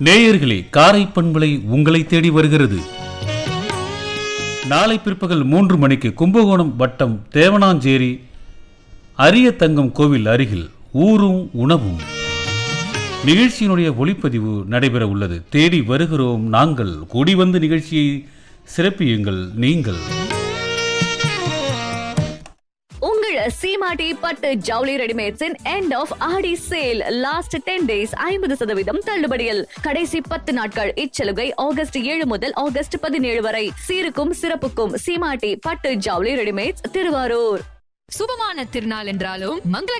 நேயர்களே காரை பண்பலை உங்களை தேடி வருகிறது நாளை பிற்பகல் மூன்று மணிக்கு கும்பகோணம் வட்டம் தேவனாஞ்சேரி அரிய தங்கம் கோவில் அருகில் ஊரும் உணவும் நிகழ்ச்சியினுடைய ஒளிப்பதிவு நடைபெற உள்ளது தேடி வருகிறோம் நாங்கள் கூடி வந்து நிகழ்ச்சியை சிறப்பியுங்கள் நீங்கள் உங்கள் சீமாட்டி பட்டு ஜவுளி ரெடிமேட்ஸின் end of Aadi sale last ten days ஐம்பது சதவீதம் தள்ளுபடியில் கடைசி பத்து நாட்கள் இச்சலுகை ஆகஸ்ட் ஏழு முதல் ஆகஸ்ட் பதினேழு வரை சீருக்கும் சிறப்புக்கும் சீமாட்டி பட்டு ஜவுளி ரெடிமேட்ஸ் திருவாரூர் சுபமான திருநாள் என்றாலும் மங்கள